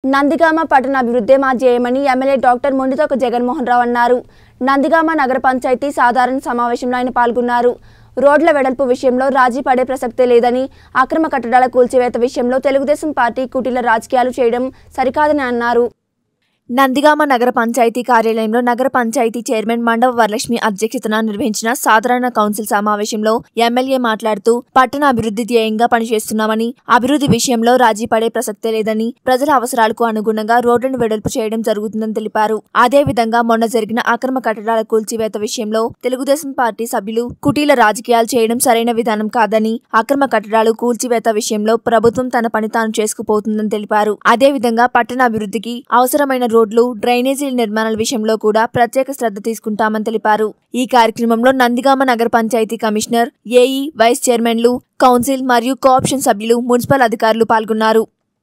నందిగామ పట్టణ అభివృద్ధి మా ధ్యేయమని ఎమ్మెల్యే డాక్టర్ మొండితోక జగన్మోహన్ రావు అన్నారు నందిగామ నగర పంచాయతీ సాధారణ సమావేశంలో ఆయన పాల్గొన్నారు రోడ్ల వెడల్పు విషయంలో రాజీ పడే ప్రసక్తే లేదని అక్రమ కట్టడాల కూల్చివేత విషయంలో తెలుగుదేశం పార్టీ కుటీల రాజకీయాలు చేయడం సరికాదని అన్నారు నందిగామ నగర పంచాయతీ కార్యాలయంలో నగర పంచాయతీ చైర్మన్ మండవ వరలక్ష్మి అధ్యక్షతన నిర్వహించిన సాధారణ కౌన్సిల్ సమావేశంలో ఎమ్మెల్యే మాట్లాడుతూ పట్టణ అభివృద్ధి ధ్యేయంగా పనిచేస్తున్నామని అభివృద్ధి విషయంలో రాజీ పడే ప్రసక్తే లేదని ప్రజల అవసరాలకు అనుగుణంగా రోడ్లను వెడల్పు చేయడం జరుగుతుందని తెలిపారు అదే విధంగా మొన్న జరిగిన అక్రమ కట్టడాల కూల్చివేత విషయంలో తెలుగుదేశం పార్టీ సభ్యులు కుటీల రాజకీయాలు చేయడం సరైన విధానం కాదని అక్రమ కట్టడాలు కూల్చివేత విషయంలో ప్రభుత్వం తన పని తాను చేసుకుపోతుందని తెలిపారు అదే విధంగా పట్టణ అభివృద్ధికి అవసరమైన రోడ్లు డ్రైనేజీల నిర్మాణాల విషయంలో కూడా ప్రత్యేక శ్రద్ధ తీసుకుంటామని తెలిపారు ఈ కార్యక్రమంలో నందిగామ నగర పంచాయతీ కమిషనర్ ఏఈ వైస్ చైర్మన్లు కౌన్సిల్ మరియు కోఆప్షన్ సభ్యులు మున్సిపల్ అధికారులు పాల్గొన్నారు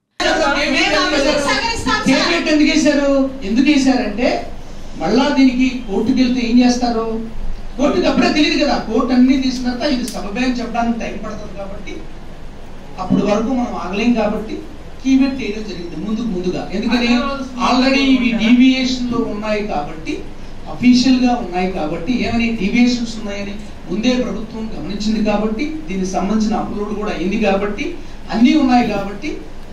పేమెంట్ ఎందుకు వేశారు ఎందుకు వేశారంటే మళ్ళా దీనికి కోర్టుకి వెళ్తే ఏం చేస్తారు కోర్టుకి అప్పుడే తెలియదు కదా కోర్టు అన్ని తీసిన తర్వాత ఇది సబబే అని చెప్పడానికి టైం పడుతుంది కాబట్టి అప్పుడు వరకు మనం ఆగలేం కాబట్టి కీబెట్ చేయడం జరిగింది ముందుకు ముందుగా ఎందుకని ఆల్రెడీ ఇవి డీవియేషన్ లో ఉన్నాయి కాబట్టి అఫీషియల్ గా ఉన్నాయి కాబట్టి ఏమని డీవియేషన్స్ ఉన్నాయని ముందే ప్రభుత్వం గమనించింది కాబట్టి దీనికి సంబంధించిన అప్లోడ్ కూడా అయింది కాబట్టి అన్నీ ఉన్నాయి కాబట్టి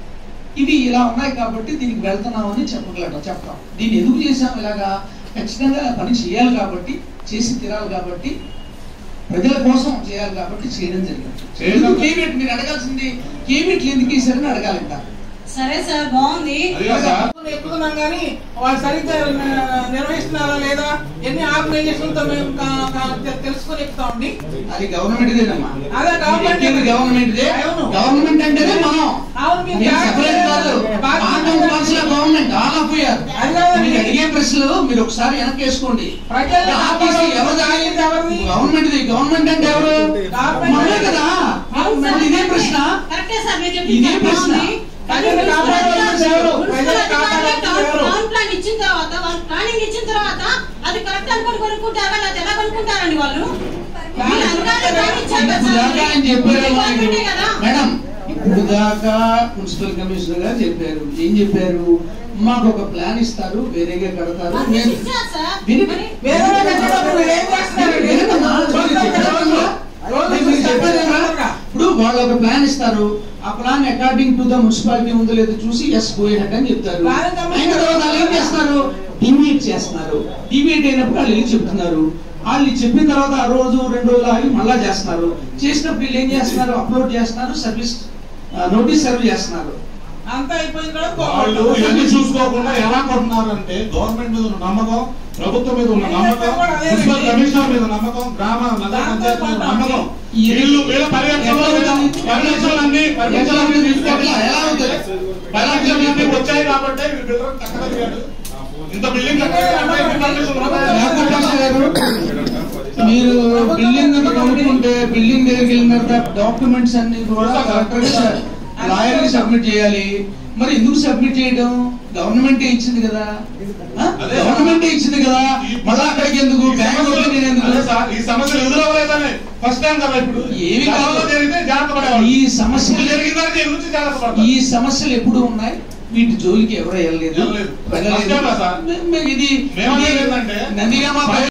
ఇవి ఇలా ఉన్నాయి కాబట్టి దీనికి వెళ్తున్నామని చెప్పగలట చెప్తాం దీన్ని ఎందుకు చేసాం ఇలాగా ఖచ్చితంగా పని చేయాలి కాబట్టి చేసి తీరాలి కాబట్టి ప్రజల కోసం చేయాలి కాబట్టి చేయడం జరిగింది ఎందుకు కేబినెట్ మీరు అడగాల్సింది కేబినెట్లు ఎందుకు వేసారని అడగాలి ఇంకా సరే సార్ బాగుంది అదిగా సార్ ఎక్కుతున్నాం కానీ వాళ్ళు సరిగ్గా ని- నిర్వహిస్తున్నారా లేదా ఎన్ని ఆర్గనైజేషన్లతో మేము కా- కా- తె- తెలుసుకొని ఎక్కుతామండి అది గవర్నమెంట్దేనమ్మా అదే గవర్నమెంట్ గవర్నమెంట్దే అవును. గవర్నమెంట్ అంటేనే మనం అవును మీరు మీరు జాగ్రత్త separate కాదు బాధ్యత పాఠం కావాల్సిన గవర్నమెంట్ ఆల్ ఆఫ్ అది కాదండి. మీరు అడిగే ప్రశ్నలు మీరు ఒకసారి వెనక్కి వేసుకోండి ప్రజల్ని ఆర్టీసీ ఎవరిది? కాపాడాల్సింది ఎవరిది? గవర్నమెంట్ది గవర్నమెంట్ అంటే ఎవరు గవర్నమెంట్. మనమే కదా అవును సార్. మరి ఇదే ప్రశ్న కరెక్టే సార్ మీరు చెప్పింది ఇదే చాలా ప్రశ్న. బాగుంది. కానీ ప్రజల్ని మున్సిపల్ కాపాడాల్సింది ఎవరు? మున్సిపల్ ప్రజల్ని అధికారులు కాపాడాల్సింది టౌన్- ఎవరు? టౌన్ ప్లాన్ ఇచ్చిన తర్వాత వాళ్ళు ప్లానింగ్ ఇచ్చిన తర్వాత అది కరెక్ట్ అనుకొని కొనుక్కుంటారా లేదా ఎలా కొనుక్కుంటారండి వాళ్ళు వీళ్ళు అధికారులు ప్లాన్ ఇచ్చారు కదా ఇప్పుడు సార్. దాకా ఆయన చెప్పారు ఇది గవర్నమెంటే మనకి. కదా మేడం ఇప్పుడు దాకా మున్సిపల్ కమిషనర్ గారు చెప్పారు ఏం చెప్పారు మాకు ఒక ప్లాన్ ఇస్తారు వేరేగా కడతారు వాళ్ళు మేము- ఇచ్చారు సార్ విని- మరి వేరే వాళ్ళు కట్టేటప్పుడు మీరు ఏం చేస్తున్నారండి? వినమ్మా, మీరు చెప్పారమ్మా. రోజు మీరు చెప్పారమ్మా. ఇప్పుడు వాళ్ళు ఒక ప్లాన్ ఇస్తారు ఆ plan according to the municipality ఉందో లేదో చూసి ఎస్ గో హెడ్ అని చెప్తారు ప్లాన్ కమిషన్ అయిన తర్వాత వాళ్ళు ఏం చేస్తున్నారు డివియేట్ చేస్తున్నారు డివియేట్ అయినప్పుడు వాళ్ళు వెళ్ళి చెప్తున్నారు వాళ్ళు చెప్పిన తర్వాత ఆ రోజు రెండు రోజులు ఆగి మళ్ళా చేస్తున్నారు చేసినప్పుడు వీళ్ళు ఏం చేస్తున్నారు అప్లోడ్ చేస్తున్నారు సర్వీస్ నోటీస్ సర్వ్ చేస్తున్నారు అంతా అయిపోయిన తర్వాత వాళ్ళు కోపం. ఇవన్నీ చూసుకోకుండా ఎలా కొంటున్నారంటే గవర్నమెంట్ మీద ఉన్న నమ్మకం ప్రభుత్వం మీద ఉన్న నమ్మకం మున్సిపల్ కమిషనర్ మీద నమ్మకం గ్రామ నగర పంచాయతీ మీద నమ్మకం వీళ్ళు వీళ్ళ పర్యవేక్షణలో పర్యవేక్షణలు అన్ని పర్యవేక్షణలు అన్ని తీసుకోవాలి. ఎలా అవుతుంది? పర్యవేక్షణలు అన్ని వచ్చాయి కాబట్టి వీళ్ళు బిల్డర్ కట్టగలిగాడు ఇంత బిల్డింగ్ కట్టాలంటే ఇంత పర్మిషన్ రామకృష్ణ గారు, మీరు బిల్డింగ్ కనుక్కుంటే బిల్డింగ్ దగ్గరికి వెళ్ళిన తర్వాత డాక్యుమెంట్స్ అన్ని కూడా కలెక్టర్ లాయర్ సబ్మిట్ చేయాలి మరి ఎందుకు సబ్మిట్ చేయడం గవర్నమెంట్ ఇచ్చింది కదా అదే. గవర్నమెంట్ ఇచ్చింది కదా మళ్ళా అక్కడికి ఎందుకు బ్యాంక్ నేను ఎందుకు అదే సార్ ఈ సమస్యలు ఎదురవ్వలేదని ఫస్ట్ టైం కదా ఇప్పుడు ఏమి కాదు. గతంలో జరిగితే జాగ్రత్త పడేవాళ్ళు ఈ సమస్యలు జరిగిన దానికి దీని గురించి జాగ్రత్త పడతారు ఈ సమస్యలు ఎప్పుడు ఉన్నాయి వీటి జోలికి ఎవరు వెళ్ళలేదు వెళ్ళలేదు. వెళ్ళలేదు. ఫస్ట్ టైమా సార్? మే- మే- ఇది మేమనేది ఏంటంటే నందిగామ